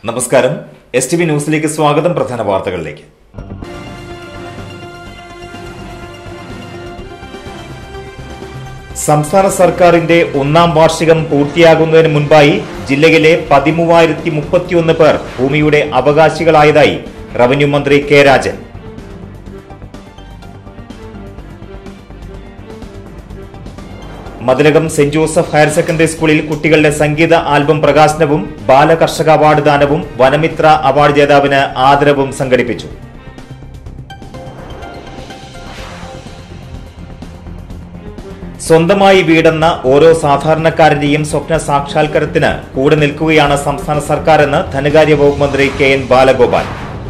നമസ്കാരം S T V ന്യൂസിലേക്ക് സ്വാഗതം പ്രധാന വാർത്തകളിലേക്ക് സംസ്ഥാന സർക്കാരിന്റെ ഒന്നാം വാർഷികം പൂർത്തിയാകുന്നതിന് മുൻപായി ജില്ലയിലെ പതിമൂവായിരത്തി മുപ്പത്തിയൊന്ന് പേർ ഭൂമിയുടെ അവകാശികളായതായി റവന്യൂ മന്ത്രി K Rajan Mathilakam saint Joseph higher secondary സ്കൂളിൽ കുട്ടികളുടെ സംഗീത ആൽബം പ്രകാശനവും ബാലകർഷക അവാർഡ് ദാനവും വനമിത്ര അവാർഡ് ജേതാവിന് ആദരവും സംഘടിപ്പിച്ചു സ്വന്തമായി വീടെന്ന ഓരോ സാധാരണക്കാരന്റെയും സ്വപ്ന സാക്ഷാത്കാരത്തിന് കൂടെ നിൽക്കുകയാണ് സംസ്ഥാന സർക്കാരെന്ന് ധനകാര്യ വകുപ്പ് മന്ത്രി കെ എൻ ബാലഗോപാൽ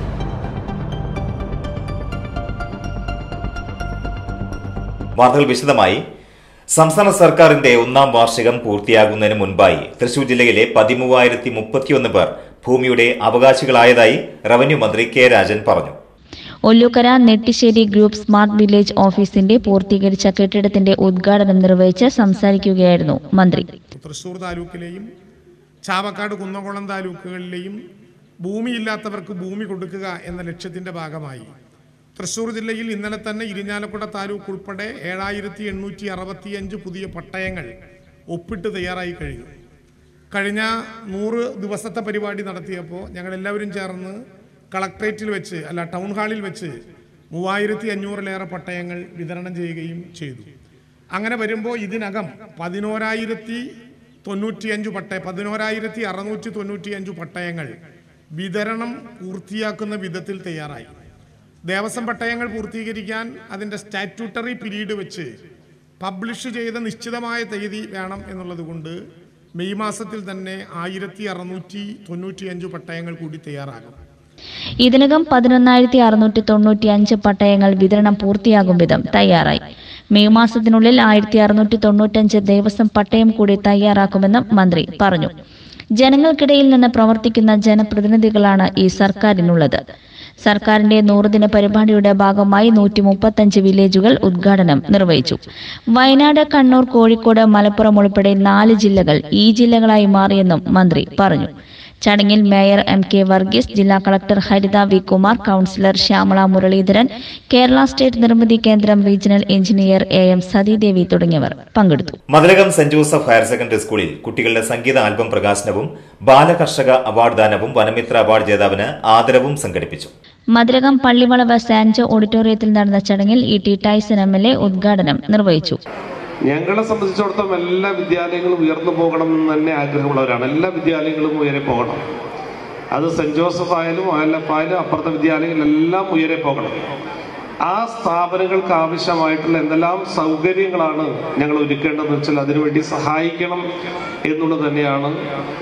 വാർത്തകൾ വിശദമായി സംസ്ഥാന സർക്കാരിന്റെ ഒന്നാം വാർഷികം പൂർത്തിയാകുന്നതിന് മുൻപായി തൃശൂർ ജില്ലയിലെ പതിമൂവായിരത്തി മുപ്പത്തിയൊന്ന് പേർ ഭൂമിയുടെ അവകാശികളായതായി റവന്യൂ മന്ത്രി കെ രാജൻ പറഞ്ഞു Ollukkara Nettissery group smart village ഓഫീസിന്റെ പൂർത്തീകരിച്ച കെട്ടിടത്തിന്റെ ഉദ്ഘാടനം നിർവഹിച്ച് സംസാരിക്കുകയായിരുന്നു മന്ത്രി തൃശ്ശൂർ താലൂക്കിലെയും ചാവക്കാട് കുന്നംകുളം താലൂക്കുകളിലെയും ഭൂമിയില്ലാത്തവർക്ക് ഭൂമി കൊടുക്കുക എന്ന ലക്ഷ്യത്തിന്റെ ഭാഗമായി തൃശ്ശൂർ ജില്ലയിൽ ഇന്നലെ തന്നെ ഇരിഞ്ഞാലക്കുട താലൂക്ക് ഉൾപ്പെടെ ഏഴായിരത്തി എണ്ണൂറ്റി അറുപത്തിയഞ്ച് പുതിയ പട്ടയങ്ങൾ ഒപ്പിട്ട് തയ്യാറായി കഴിഞ്ഞു കഴിഞ്ഞ നൂറ് ദിവസത്തെ പരിപാടി നടത്തിയപ്പോൾ ഞങ്ങൾ എല്ലാവരും ചേർന്ന് കളക്ട്രേറ്റിൽ വെച്ച് അല്ല ടൗൺ ഹാളിൽ വെച്ച് മൂവായിരത്തി അഞ്ഞൂറിലേറെ പട്ടയങ്ങൾ വിതരണം ചെയ്യുകയും ചെയ്തു അങ്ങനെ വരുമ്പോൾ ഇതിനകം പതിനോരായിരത്തി തൊണ്ണൂറ്റിയഞ്ച് പട്ടയ പതിനോരായിരത്തി അറുന്നൂറ്റി തൊണ്ണൂറ്റിയഞ്ച് പട്ടയങ്ങൾ വിതരണം പൂർത്തിയാക്കുന്ന വിധത്തിൽ തയ്യാറായി ദേവസ്വം പട്ടയങ്ങൾ പൂർത്തീകരിക്കാൻ അതിൻ്റെ സ്റ്റാറ്റ്യൂട്ടറി പീരീഡ് വെച്ച് പബ്ലിഷ് ചെയ്ത നിശ്ചിതമായ തീയതി വേണം എന്നുള്ളത് കൊണ്ട് മെയ് മാസത്തിൽ തന്നെ ആയിരത്തി അറുന്നൂറ്റി തൊണ്ണൂറ്റിയഞ്ച് പട്ടയങ്ങൾ കൂടി തയ്യാറാകും ഇതിനകം പതിനൊന്നായിരത്തി അറുന്നൂറ്റി തൊണ്ണൂറ്റി അഞ്ച് പട്ടയങ്ങൾ വിതരണം പൂർത്തിയാകും വിധം തയ്യാറായി മെയ് മാസത്തിനുള്ളിൽ ആയിരത്തി അറുന്നൂറ്റി തൊണ്ണൂറ്റഞ്ച് ദേവസ്വം പട്ടയം കൂടി തയ്യാറാക്കുമെന്നും മന്ത്രി പറഞ്ഞു ജനങ്ങൾക്കിടയിൽ നിന്ന് പ്രവർത്തിക്കുന്ന ജനപ്രതിനിധികളാണ് ഈ സർക്കാരിനുള്ളത് സർക്കാരിന്റെ നൂറുദിന പരിപാടിയുടെ ഭാഗമായി നൂറ്റി മുപ്പത്തഞ്ച് വില്ലേജുകൾ ഉദ്ഘാടനം നിർവഹിച്ചു വയനാട് കണ്ണൂർ കോഴിക്കോട് മലപ്പുറം ഉൾപ്പെടെ നാല് ജില്ലകൾ ഈ ജില്ലകളായി മാറിയെന്നും മന്ത്രി പറഞ്ഞു ചടങ്ങിൽ മേയർ എം കെ വർഗീസ് ജില്ലാ collector Haritha V Kumar councillor Shyamala Muraleedharan Kerala state Nirmithi Kendram regional engineer A M Sathidevi തുടങ്ങിയവർ പങ്കെടുത്തു Mathilakam saint Joseph higher secondary സ്കൂളിൽ കുട്ടികളുടെ സംഗീത ആൽബം പ്രകാശനവും ബാലകർഷക അവാർഡ് ദാനവും വനമിത്ര അവാർഡ് ജേതാവിന് ആദരവും സംഘടിപ്പിച്ചു മതിലകം പള്ളിവളവ് സാൻജോ ഓഡിറ്റോറിയത്തിൽ നടന്ന ചടങ്ങിൽ E T Tyson M L A ഉദ്ഘാടനം നിർവഹിച്ചു ഞങ്ങളെ സംബന്ധിച്ചിടത്തോളം എല്ലാ വിദ്യാലയങ്ങളും ഉയർന്നു പോകണം എന്ന് തന്നെ ആഗ്രഹമുള്ളവരാണ് എല്ലാ വിദ്യാലയങ്ങളും ഉയരെ പോകണം അത് സെന്റ് ജോസഫ് ആയാലും ആലഫ് ആയാലും അപ്പുറത്തെ വിദ്യാലയങ്ങളെല്ലാം ഉയരെ പോകണം ആ സ്ഥാപനങ്ങൾക്ക് ആവശ്യമായിട്ടുള്ള എന്തെല്ലാം സൗകര്യങ്ങളാണ് ഞങ്ങൾ ഒരുക്കേണ്ടതെന്ന് വെച്ചാൽ അതിനുവേണ്ടി സഹായിക്കണം എന്നുള്ളത് തന്നെയാണ്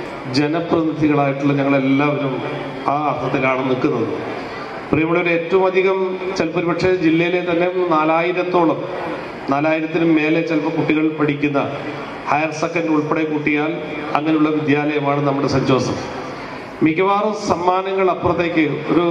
ജനപ്രതിനിധികളായിട്ടുള്ള ഞങ്ങളെല്ലാവരും ആ അർത്ഥത്തിലാണ് നിൽക്കുന്നത് പ്രിയമുള്ളവർ ഏറ്റവും അധികം ചിലപ്പോൾ പക്ഷേ ജില്ലയിലെ തന്നെ നാലായിരത്തോളം നാലായിരത്തിനും മേലെ ചിലപ്പോൾ കുട്ടികൾ പഠിക്കുന്ന ഹയർ സെക്കൻഡറി ഉൾപ്പെടെ കൂട്ടിയാൽ അങ്ങനെയുള്ള വിദ്യാലയമാണ് നമ്മുടെ സെന്റ് ജോസഫ് മിക്കവാറും സമ്മാനങ്ങൾ അപ്പുറത്തേക്ക് ഒരു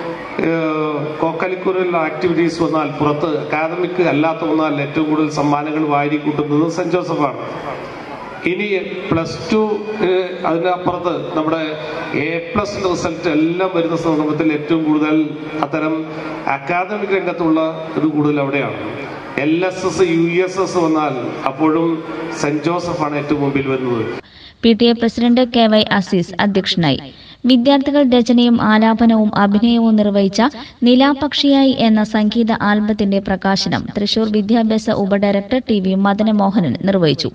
കോക്കലിക്കുരൽ ആക്ടിവിറ്റീസ് വന്നാൽ പുറത്ത് അക്കാദമിക് അല്ലാത്ത വന്നാൽ ഏറ്റവും കൂടുതൽ സമ്മാനങ്ങൾ വാരിക്കൂട്ടുന്നത് സെന്റ് ജോസഫാണ് ഇനി പ്ലസ് ടു അതിനപ്പുറത്ത് നമ്മുടെ എ പ്ലസ് റിസൾട്ട് എല്ലാം വരുന്ന സന്ദർഭത്തിൽ ഏറ്റവും കൂടുതൽ അത്തരം അക്കാദമിക് രംഗത്തുള്ള ഇത് കൂടുതൽ അവിടെയാണ് L S S U S S വന്നാൽ അപ്പോഴും സെന്റ് ജോസഫാണ് ഏറ്റവും മുമ്പിൽ വരുന്നത് P T A president K Y Azeez അധ്യക്ഷനായി വിദ്യാർത്ഥികൾ രചനയും ആലാപനവും അഭിനയവും നിർവഹിച്ച നിലാപക്ഷിയായി എന്ന സംഗീത ആൽബത്തിന്റെ പ്രകാശനം തൃശൂർ വിദ്യാഭ്യാസ ഉപഡയറക്ടർ ടി വി മദനമോഹനൻ നിർവഹിച്ചു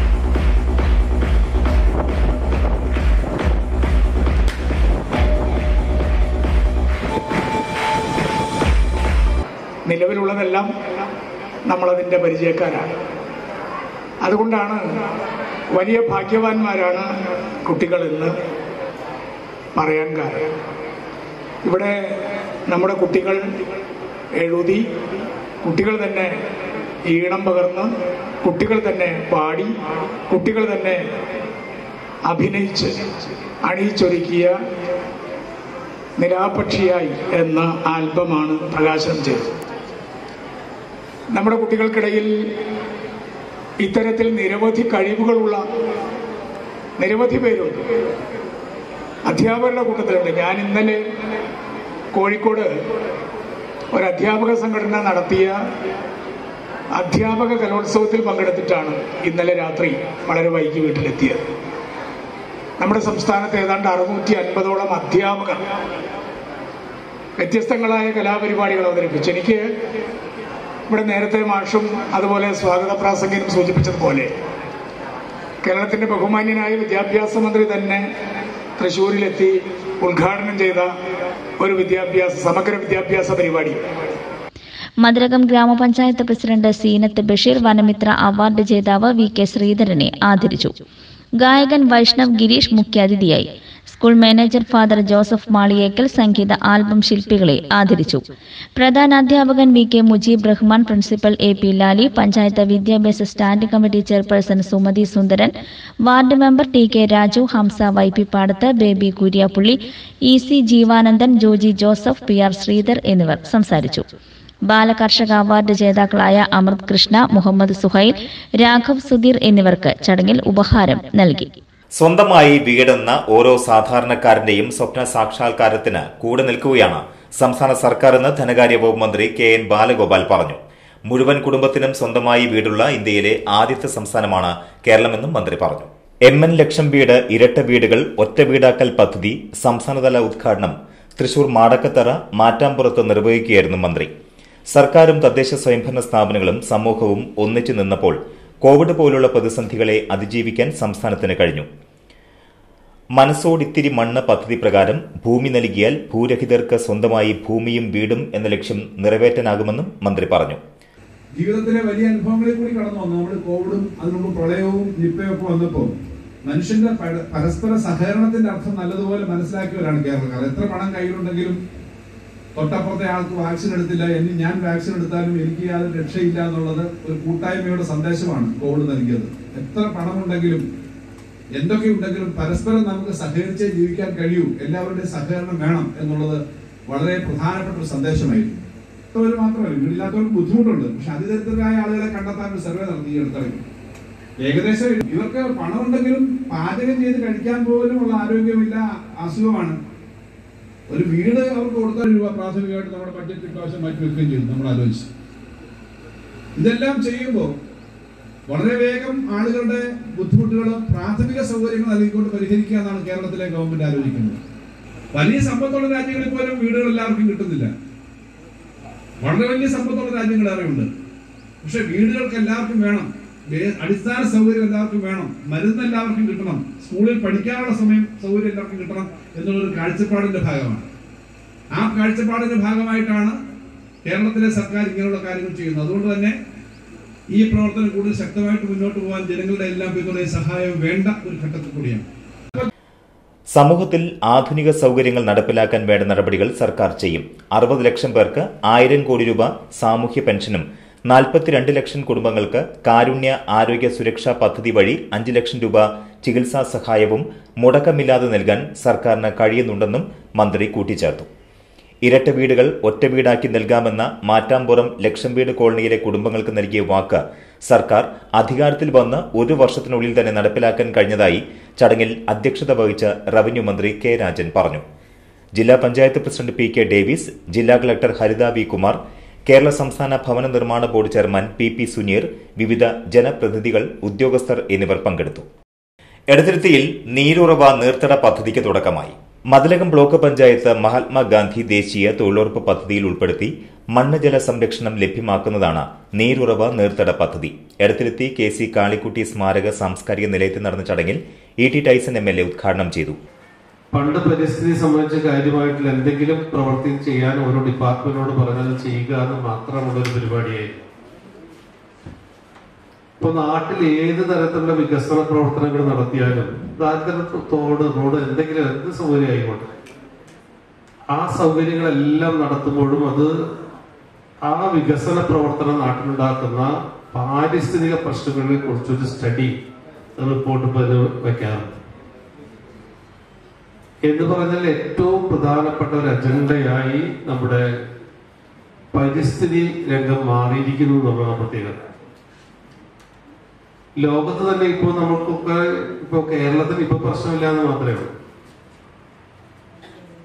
നിലവിലുള്ളതെല്ലാം നമ്മളതിൻ്റെ പരിചയക്കാരാണ് അതുകൊണ്ടാണ് വലിയ ഭാഗ്യവാന്മാരാണ് കുട്ടികളെന്ന് പറയാൻ കാരണം ഇവിടെ നമ്മുടെ കുട്ടികൾ എഴുതി കുട്ടികൾ തന്നെ ഈണം പകർന്ന് കുട്ടികൾ തന്നെ പാടി കുട്ടികൾ തന്നെ അഭിനയിച്ച് അണിയിച്ചൊരുക്കിയ നിലാപക്ഷിയായി എന്ന ആൽബമാണ് പ്രകാശനം ചെയ്തത് നമ്മുടെ കുട്ടികൾക്കിടയിൽ ഇത്തരത്തിൽ നിരവധി കഴിവുകളുള്ള നിരവധി പേരുണ്ട് അധ്യാപകരുടെ കൂട്ടത്തിലുണ്ട് ഞാൻ ഇന്നലെ കോഴിക്കോട് ഒരു അധ്യാപക സംഘടന നടത്തിയ അധ്യാപക കലോത്സവത്തിൽ പങ്കെടുത്തിട്ടാണ് ഇന്നലെ രാത്രി വളരെ വൈകി വീട്ടിലെത്തിയത് നമ്മുടെ സംസ്ഥാനത്ത് ഏതാണ്ട് അറുന്നൂറ്റി അൻപതോളം അധ്യാപകർ വ്യത്യസ്തങ്ങളായ കലാപരിപാടികൾ അവതരിപ്പിച്ചു എനിക്ക് ഇവിടെ നേരത്തെ മാഷും അതുപോലെ സ്വാഗത പ്രാസംഗിനും സൂചിപ്പിച്ചതുപോലെ കേരളത്തിന്റെ ബഹുമാന്യനായ വിദ്യാഭ്യാസ മന്ത്രി തന്നെ തൃശ്ശൂരിലെത്തി ഉദ്ഘാടനം ചെയ്ത ഒരു വിദ്യാഭ്യാസ സമഗ്ര വിദ്യാഭ്യാസ പരിപാടി മതിലകം ഗ്രാമപഞ്ചായത്ത് പ്രസിഡന്റ് സീനത്ത് ബഷീർ വനമിത്ര അവാർഡ് ജേതാവ് വി കെ ശ്രീധരനെ ആദരിച്ചു ഗായകൻ വൈഷ്ണവ് ഗിരീഷ് മുഖ്യാതിഥിയായി school manager father Joseph Maliyekkal സംഗീത ആൽബം ശില്പികളെ ആദരിച്ചു പ്രധാനാധ്യാപകൻ V K Mujeeb Rahman principal A P Lali panchayat വിദ്യാഭ്യാസ standing committee chairperson Sumathi Sundaran ward member T K Raju Hamsa Vaippippadath Baby Kuriyappilly E C Jeevanandan Joji Joseph P R Sreedhar എന്നിവർ സംസാരിച്ചു ബാലകർഷക അവാർഡ് ജേതാക്കളായ അമൃത് കൃഷ്ണ മുഹമ്മദ് സുഹൈൽ രാഘവ് സുധീർ എന്നിവർക്ക് ചടങ്ങിൽ ഉപഹാരം നൽകി സ്വന്തമായി വീടെന്ന ഓരോ സാധാരണക്കാരന്റെയും സ്വപ്ന സാക്ഷാത്കാരത്തിന് കൂടെ നിൽക്കുകയാണ് സംസ്ഥാന സർക്കാരെന്ന് ധനകാര്യ വകുപ്പ് മന്ത്രി കെ എൻ ബാലഗോപാൽ പറഞ്ഞു മുഴുവൻ കുടുംബത്തിനും സ്വന്തമായി വീടുള്ള ഇന്ത്യയിലെ ആദ്യത്തെ സംസ്ഥാനമാണ് കേരളമെന്നും മന്ത്രി പറഞ്ഞു എം എൻ ലക്ഷം വീട് ഇരട്ട വീടുകൾ ഒറ്റ വീടാക്കൽ പദ്ധതി സംസ്ഥാനതല ഉദ്ഘാടനം തൃശൂർ മാടക്കത്തറ മാറ്റാമ്പുറത്ത് നിർവഹിക്കുകയായിരുന്നു മന്ത്രി സർക്കാരും തദ്ദേശ സ്വയംഭരണ സ്ഥാപനങ്ങളും സമൂഹവും ഒന്നിച്ചു നിന്നപ്പോൾ കോവിഡ് പോലുള്ള പ്രതിസന്ധികളെ അതിജീവിക്കാൻ സംസ്ഥാനത്തിന് കഴിഞ്ഞു മനസ്സോടിത്തിരി മണ്ണ് പദ്ധതി പ്രകാരം ഭൂമി നൽകിയാൽ ഭൂരഹിതർക്ക് സ്വന്തമായി ഭൂമിയും വീടും എന്ന ലക്ഷ്യം നിറവേറ്റാനാകുമെന്നും മന്ത്രി പറഞ്ഞു ജീവിതത്തിലെ വലിയ അനുഭവങ്ങളിൽ കൂടി കടന്നു വന്നു നമ്മൾ കോവിഡും അതിനുമുമ്പ് പ്രളയവും നിപ്പയും ഒക്കെ വന്നപ്പോൾ മനുഷ്യന്റെ പര- പരസ്പര സഹകരണത്തിന്റെ അർത്ഥം നല്ലതുപോലെ മനസ്സിലാക്കിയവരാണ് കേരളക്കാർ എത്ര പണം കയ്യിലുണ്ടെങ്കിലും തൊട്ടപ്പുറത്തെ ആൾക്ക് വാക്സിൻ എടുത്തില്ല എനി ഞാൻ വാക്സിൻ എടുത്താലും എനിക്ക് യാതൊരു രക്ഷയില്ല എന്നുള്ളത് ഒരു കൂട്ടായ്മയുടെ സന്ദേശമാണ് കോവിഡ് നൽകിയത് എത്ര പണമുണ്ടെങ്കിലും എന്തൊക്കെ ഉണ്ടെങ്കിലും പരസ്പരം നമുക്ക് സഹകരിച്ചേ ജീവിക്കാൻ കഴിയൂ എല്ലാവരുടെയും സഹകരണം വേണം എന്നുള്ളത് വളരെ പ്രധാനപ്പെട്ട ഒരു സന്ദേശമായിരുന്നു ഇല്ലാത്തവർ മാത്രമല്ല വീടില്ലാത്തവർക്ക് ബുദ്ധിമുട്ടുണ്ട് പക്ഷെ അതിദരിദ്രരായ ആളുകളെ കണ്ടെത്താൻ ഒരു സർവേ നടത്തി ഈ അടുത്തിറങ്ങി ഏകദേശം ഇവർക്ക് പണമുണ്ടെങ്കിലും പാചകം ചെയ്ത് കഴിക്കാൻ പോലും ഉള്ള ആരോഗ്യമില്ല അസുഖമാണ് ഒരു വീട് അവർക്ക് കൊടുത്ത രൂപ പ്രാഥമികമായിട്ട് നമ്മുടെ ബഡ്ജറ്റ് ഇപ്രാവശ്യം മാറ്റി വെക്കുകയും ചെയ്തു നമ്മൾ ആലോചിച്ച് ഇതെല്ലാം ചെയ്യുമ്പോൾ വളരെ വേഗം ആളുകളുടെ ബുദ്ധിമുട്ടുകൾ പ്രാഥമിക സൗകര്യങ്ങൾ നൽകിക്കൊണ്ട് പരിഹരിക്കുക എന്നാണ് കേരളത്തിലെ ഗവൺമെന്റ് ആലോചിക്കുന്നത് വലിയ സമ്പത്തുള്ള രാജ്യങ്ങളിൽ പോലും വീടുകൾ എല്ലാവർക്കും കിട്ടുന്നില്ല വളരെ വലിയ സമ്പത്തുള്ള രാജ്യങ്ങൾ ഏറെയുണ്ട് പക്ഷെ വീടുകൾക്ക് എല്ലാവർക്കും വേണം വേ- അടിസ്ഥാന സൗകര്യം എല്ലാവർക്കും വേണം മരുന്ന് എല്ലാവർക്കും കിട്ടണം സ്കൂളിൽ പഠിക്കാനുള്ള സമയം സൗകര്യം എല്ലാവർക്കും കിട്ടണം എന്നുള്ളൊരു കാഴ്ചപ്പാടിന്റെ ഭാഗമാണ് ആ കാഴ്ചപ്പാടിന്റെ ഭാഗമായിട്ടാണ് കേരളത്തിലെ സർക്കാർ ഇങ്ങനെയുള്ള കാര്യങ്ങൾ ചെയ്യുന്നത് അതുകൊണ്ട് തന്നെ ഈ പ്രവർത്തനം കൂടുതൽ ശക്തമായിട്ട് മുന്നോട്ട് പോകാൻ ജനങ്ങളുടെ എല്ലാം പിന്തുണയും സഹായവും വേണ്ട ഒരു ഘട്ടത്തിൽ കൂടിയാണ് സമൂഹത്തിൽ ആധുനിക സൗകര്യങ്ങൾ നടപ്പിലാക്കാൻ വേണ്ട നടപടികൾ സർക്കാർ ചെയ്യും അറുപത് ലക്ഷം പേർക്ക് ആയിരം കോടി രൂപ സാമൂഹ്യ പെൻഷനും നാൽപ്പത്തിരണ്ട് ലക്ഷം കുടുംബങ്ങൾക്ക് കാരുണ്യ ആരോഗ്യ സുരക്ഷാ പദ്ധതി വഴി അഞ്ച് ലക്ഷം രൂപ ചികിത്സാ സഹായവും മുടക്കമില്ലാതെ നൽകാൻ സർക്കാരിന് കഴിയുന്നുണ്ടെന്നും മന്ത്രി കൂട്ടിച്ചേർത്തു ഇരട്ട വീടുകൾ ഒറ്റ വീടാക്കി നൽകാമെന്ന മാറ്റാമ്പുറം ലക്ഷം വീട് കോളനിയിലെ കുടുംബങ്ങൾക്ക് നൽകിയ വാക്ക് സർക്കാർ അധികാരത്തിൽ വന്ന് ഒരു വർഷത്തിനുള്ളിൽ തന്നെ നടപ്പിലാക്കാൻ കഴിഞ്ഞതായി ചടങ്ങിൽ അധ്യക്ഷത വഹിച്ച റവന്യൂ മന്ത്രി കെ രാജൻ പറഞ്ഞു ജില്ലാ panchayat president P K Davis ജില്ലാ കളക്ടർ ഹരിത വി കുമാർ കേരള സംസ്ഥാന ഭവന നിർമ്മാണ board chairman P P Suneer വിവിധ ജനപ്രതിനിധികൾ ഉദ്യോഗസ്ഥർ എന്നിവർ പങ്കെടുത്തു എടത്തിരുത്തിയിൽ നീരുറവ നീർത്തട പദ്ധതിക്ക് തുടക്കമായി മതിലകം ബ്ലോക്ക് പഞ്ചായത്ത് മഹാത്മാഗാന്ധി ദേശീയ തൊഴിലുറപ്പ് പദ്ധതിയിൽ ഉൾപ്പെടുത്തി മണ്ണ് ജല സംരക്ഷണം ലഭ്യമാക്കുന്നതാണ് നീരുറവ നീർത്തട പദ്ധതി എടത്തിരുത്തി കെ സി കാളിക്കുട്ടി സ്മാരക സാംസ്കാരിക നിലയത്തിൽ നടന്ന ചടങ്ങിൽ E T Tyson M L A ഉദ്ഘാടനം ചെയ്തു പണ്ട് പരിസ്ഥിതി സംബന്ധിച്ച കാര്യമായിട്ടുള്ള എന്തെങ്കിലും പ്രവൃത്തി ചെയ്യാൻ ഓരോ ഡിപ്പാർട്ട്മെന്റിനോട് പറഞ്ഞത് ചെയ്യുക എന്ന് മാത്രമുള്ള ഒരു പരിപാടിയായിരുന്നു ഇപ്പൊ നാട്ടിൽ ഏത് തരത്തിലുള്ള വികസന പ്രവർത്തനങ്ങൾ നടത്തിയാലും ദാരിദ്ര്യ തോട് റോഡ് എന്തെങ്കിലും എന്ത് സൗകര്യം ആയിക്കോട്ടെ ആ സൗകര്യങ്ങളെല്ലാം നടത്തുമ്പോഴും അത് ആ വികസന പ്രവർത്തനം നാട്ടിലുണ്ടാക്കുന്ന പാരിസ്ഥിതിക പ്രശ്നങ്ങളെ കുറിച്ചൊരു സ്റ്റഡി റിപ്പോർട്ട് വെക്കാറുണ്ട് എന്ന് പറഞ്ഞാൽ ഏറ്റവും പ്രധാനപ്പെട്ട ഒരു അജണ്ടയായി നമ്മുടെ പരിസ്ഥിതി രംഗം മാറിയിരിക്കുന്നു എന്നുള്ള പ്രത്യേകത ലോകത്ത് തന്നെ ഇപ്പോൾ നമുക്കൊക്കെ ഇപ്പോൾ കേരളത്തിൽ ഇപ്പോൾ പ്രശ്നമില്ല എന്ന് മാത്രമേ ഉള്ളൂ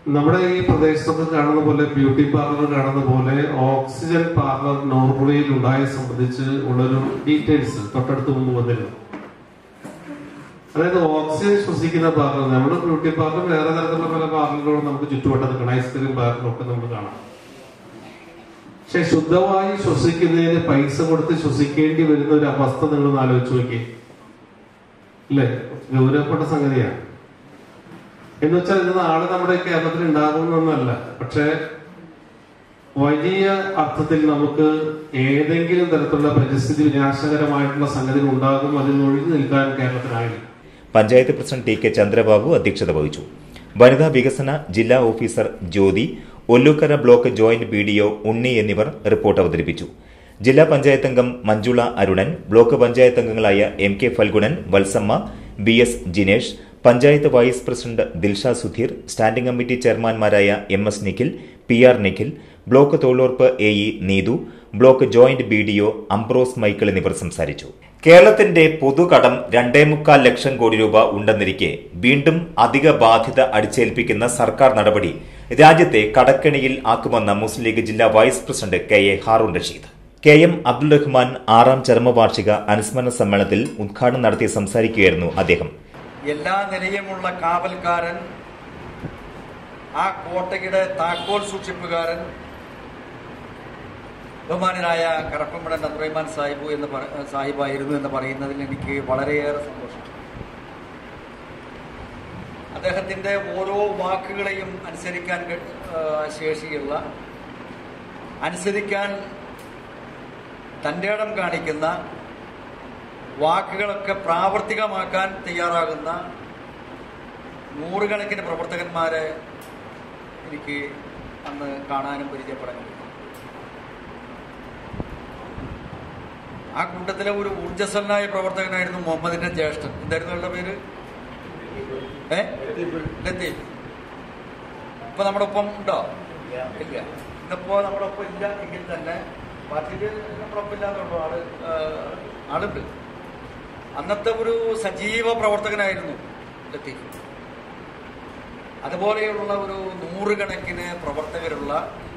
നമ്മുടെ ഈ പ്രദേശത്തൊക്കെ കാണുന്ന പോലെ ബ്യൂട്ടി പാർലർ കാണുന്ന പോലെ ഓക്സിജൻ പാർലർ നോർമലിയിൽ ഉണ്ടായ സംബന്ധിച്ച് ഉള്ളൊരു ഡീറ്റെയിൽസ് തൊട്ടടുത്ത് മുമ്പ് വന്നിരുന്നു അതായത് ഓക്സിജൻ ശ്വസിക്കുന്ന പാർലർ നമ്മുടെ ബ്യൂട്ടി പാർലർ വേറെ തരത്തിലുള്ള പല പാർലറുകളും നമുക്ക് ചുറ്റുവട്ടത്ത് കാണാം ഐസ്ക്രീം പാർലറും ഒക്കെ നമുക്ക് കാണാം പക്ഷെ ശുദ്ധമായി ശ്വസിക്കുന്നതിന് പൈസ കൊടുത്ത് ശ്വസിക്കേണ്ടി വരുന്ന ഒരു അവസ്ഥ നിങ്ങൾ ആലോചിച്ച് നോക്കി അല്ലേ ഗൗരവപ്പെട്ട സംഗതിയാണ് എന്ന് വെച്ചാൽ ഇത് നാളെ നമ്മുടെ കേരളത്തിൽ ഉണ്ടാകുന്നൊന്നല്ല പക്ഷെ വലിയ അർത്ഥത്തിൽ നമുക്ക് ഏതെങ്കിലും തരത്തിലുള്ള പരിസ്ഥിതി വിനാശകരമായിട്ടുള്ള സംഗതികൾ ഉണ്ടാകും അതിൽ ഒഴിഞ്ഞു നിൽക്കാൻ കേരളത്തിനായില്ല panchayat president T K Chandrababu അധ്യക്ഷത വഹിച്ചു വനിതാ വികസന ജില്ലാ officer Jyothi Ollukkara block joint B D O Unni എന്നിവർ റിപ്പോർട്ട് അവതരിപ്പിച്ചു ജില്ലാ പഞ്ചായത്ത് അംഗം മഞ്ജുള അരുണൻ ബ്ലോക്ക് പഞ്ചായത്ത് അംഗങ്ങളായ M K Phalgunan Valsamma B S Jinesh panchayat vice president Dilsha Sudheer standing committee ചെയർമാൻമാരായ M S Nikhil P R Nikhil block തൊഴിലുറപ്പ് A E Neethu block joint B D O Ambrose Michael എന്നിവർ സംസാരിച്ചു കേരളത്തിന്റെ പൊതുകടം രണ്ടേ മുക്കാൽ ലക്ഷം കോടി രൂപ ഉണ്ടെന്നിരിക്കെ വീണ്ടും അധിക ബാധ്യത അടിച്ചേൽപ്പിക്കുന്ന സർക്കാർ നടപടി രാജ്യത്തെ കടക്കെണിയിൽ ആക്കുമെന്ന മുസ്ലിം ലീഗ് ജില്ലാ vice president K A Haroon Rasheed K M Abdul Rahman ആറാം ചരമവാർഷിക അനുസ്മരണ സമ്മേളനത്തിൽ ഉദ്ഘാടനം നടത്തി സംസാരിക്കുകയായിരുന്നു അദ്ദേഹം എല്ലാ നിലയുമുള്ള കാവൽക്കാരൻ ആ കോട്ടയുടെ താക്കോൽ സൂക്ഷിപ്പുകാരൻ ബഹുമാനനായ കറപ്പമ്പടൻ അബ്ദുറഹ്മാൻ സാഹിബു എന്ന് പറ- സാഹിബായിരുന്നു എന്ന് പറയുന്നതിൽ എനിക്ക് വളരെയേറെ സന്തോഷം അദ്ദേഹത്തിന്റെ ഓരോ വാക്കുകളെയും അനുസരിക്കാൻ കഴി- ആ, ശേഷിയുള്ള അനുസരിക്കാൻ തൻ്റെ ഇടം കാണിക്കുന്ന വാക്കുകളൊക്കെ പ്രാവർത്തികമാക്കാൻ തയ്യാറാകുന്ന നൂറുകണക്കിന് പ്രവർത്തകന്മാരെ എനിക്ക് അന്ന് കാണാനും പരിചയപ്പെടാനും കഴിഞ്ഞു. ആ കൂട്ടത്തിലെ ഒരു ഊർജ്ജസ്വലനായ പ്രവർത്തകനായിരുന്നു മുഹമ്മദിന്റെ ജ്യേഷ്ഠൻ എന്തായിരുന്നു അവരുടെ പേര് ഏ ലത്തീഫ് ഇപ്പൊ നമ്മുടെ ഒപ്പം ഉണ്ടോ ഇല്ല ഇന്നിപ്പോ നമ്മുടെ ഒപ്പം ഇല്ല എങ്കിൽ തന്നെ പാർട്ടിയിൽ നമ്മുടെ ഒപ്പം ഇല്ലാന്നുള്ളൂ ആള് ആ, ആളുണ്ട് അന്നത്തെ ഒരു സജീവ പ്രവർത്തകനായിരുന്നു ലത്തീഫ് അതുപോലെയുള്ള ഒരു നൂറുകണക്കിന് പ്രവർത്തകരുള്ള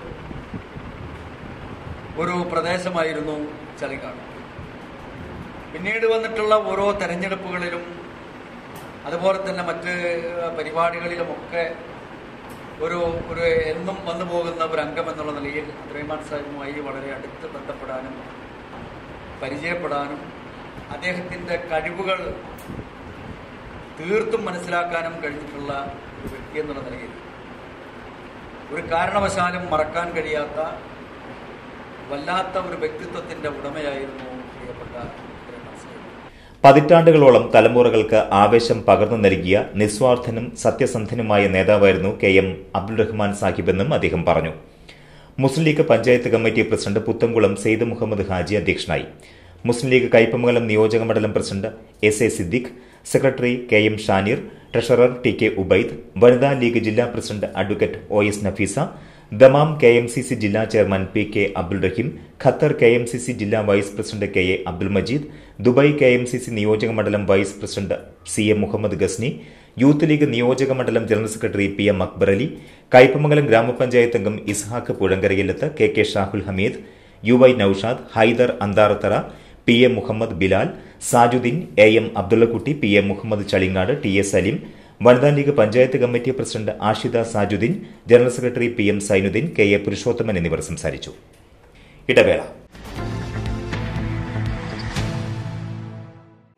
ഒരു പ്രദേശമായിരുന്നു ചളിക്കാട് പിന്നീട് വന്നിട്ടുള്ള ഓരോ തെരഞ്ഞെടുപ്പുകളിലും അതുപോലെ തന്നെ മറ്റ് പരിപാടികളിലുമൊക്കെ ഒരു ഒരു എന്നും വന്നു പോകുന്ന ഒരു അംഗം എന്നുള്ള നിലയിൽ അബ്ദുറഹ്മാൻ സാഹിബുമായി വളരെ അടുത്ത് ബന്ധപ്പെടാനും പരിചയപ്പെടാനും അദ്ദേഹത്തിൻ്റെ കഴിവുകൾ തീർത്തും മനസ്സിലാക്കാനും കഴിഞ്ഞിട്ടുള്ള ഒരു വ്യക്തി എന്നുള്ള നിലയിൽ ഒരു കാരണവശാലും മറക്കാൻ കഴിയാത്ത വല്ലാത്ത ഒരു വ്യക്തിത്വത്തിന്റെ ഉടമയായിരുന്നു പ്രിയപ്പെട്ട അബ്ദുറഹ്മാൻ സാഹിബ് പതിറ്റാണ്ടുകളോളം തലമുറകൾക്ക് ആവേശം പകർന്നു നൽകിയ നിസ്വാർത്ഥനും സത്യസന്ധനുമായ നേതാവായിരുന്നു കെ എം അബ്ദുൾ റഹ്മാൻ സാഹിബെന്നും അദ്ദേഹം പറഞ്ഞു Muslim League panchayat committee president Puthamkulam Saeed Muhammad Haji അധ്യക്ഷനായി മുസ്ലിം ലീഗ് കൈപ്പമംഗലം നിയോജക മണ്ഡലം president S A Siddique secretary K M Shaneer treasurer T K Ubaid വനിതാ ലീഗ് ജില്ലാ പ്രസിഡന്റ് advocate O S Nafeesa Dammam K M C C ജില്ലാ chairman P K Abdul Rahim Qatar K M C C ജില്ലാ vice president K A Abdul Majeed Dubai K M C C നിയോജക മണ്ഡലം vice president C A Muhammad Ghazni youth League നിയോജക മണ്ഡലം general secretary P M Akbar Ali Kaipamangalam ഗ്രാമപഞ്ചായത്ത് അംഗം Ishaq Puzhankarayilath K K Shahul Hameed U Y Noushad Haider Antharathara P A Muhammad Bilal Sajudheen A M Abdullakutty P A Muhammad Chalingad T A Saleem വനിതാ League panchayat committee president Ashida Sajudheen general secretary P M Sainudheen K A Purushothaman എന്നിവർ സംസാരിച്ചു ഇടവേള